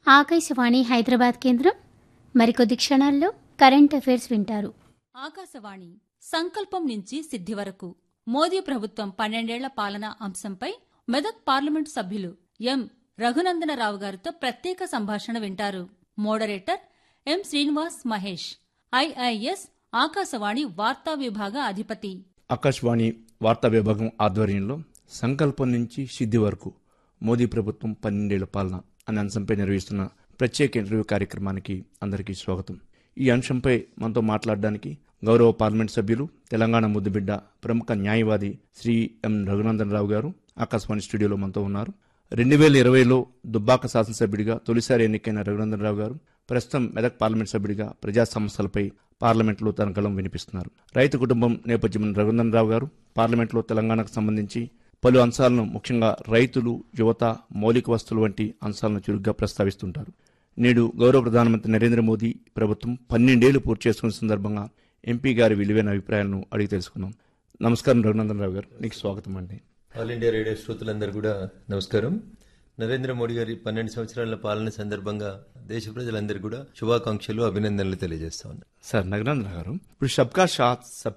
ఆకాశవాణి హైదరాబాద్ కేంద్రం మరికొద్ది క్షణాల్లో కరెంట్ అఫైర్స్ వింటారు ఆకాశవాణి సంకల్పం నుంచి సిద్ధి వరకు మోదీ ప్రభుత్వం పన్నెండేళ్ల పాలన అంశంపై మెదక్ పార్లమెంటు సభ్యులు ఎం రఘునందనరావు గారితో ప్రత్యేక సంభాషణ వింటారు moderator M Srinivas Mahesh IIS Akashvani వార్తా విభాగ అధిపతి ఆకాశవాణి వార్తా విభాగం ఆధ్వర్యంలో సంకల్పం నుంచి సిద్ధి వరకు మోదీ ప్రభుత్వం పన్నెండేళ్ల పాలన అనే అంశంపై నిర్వహిస్తున్న ప్రత్యేక ఇంటర్వ్యూ కార్యక్రమానికి అందరికీ స్వాగతం ఈ అంశంపై మనతో మాట్లాడడానికి గౌరవ పార్లమెంట్ సభ్యులు తెలంగాణ ముద్దుబిడ్డ ప్రముఖ న్యాయవాది శ్రీ ఎం రఘునందన్ రావు గారు ఆకాశవాణి స్టూడియోలో మనతో ఉన్నారు రెండు వేల ఇరవైలో దుబ్బాక శాసనసభ్యుడిగా తొలిసారి ఎన్నికైన రఘునందన్ రావు గారు ప్రస్తుతం మెదక్ పార్లమెంట్ సభ్యుడిగా ప్రజా సమస్యలపై పార్లమెంట్లో తన గలం వినిపిస్తున్నారు రైతు కుటుంబం నేపథ్యం రఘునందన్ రావు గారు పార్లమెంట్లో తెలంగాణకు సంబంధించి పలు అంశాలను ముఖ్యంగా రైతులు యువత మౌలిక వస్తువులు వంటి అంశాలను చురుగ్గా ప్రస్తావిస్తుంటారు నేడు గౌరవ ప్రధానమంత్రి నరేంద్ర మోదీ ప్రభుత్వం పన్నెండేళ్లు పూర్తి చేసుకున్న సందర్భంగా ఎంపీ గారి విలువైన అభిప్రాయాలను అడిగి తెలుసుకున్నాం నమస్కారం రఘునందన్ రావు గారు నీకు స్వాగతం అండి ఆల్ ఇండియా రేడియో శ్రోతలందరూ కూడా నమస్కారం నరేంద్ర మోడీ గారి పన్నెండు సంవత్సరాల పాలన సందర్భంగా దేశ ప్రజలందరూ కూడా శుభాకాంక్షలు అభినందనలు తెలియజేస్తా ఉన్నారు సార్ నగనందన్ గారు ఇప్పుడు సబ్కా షాత్ సబ్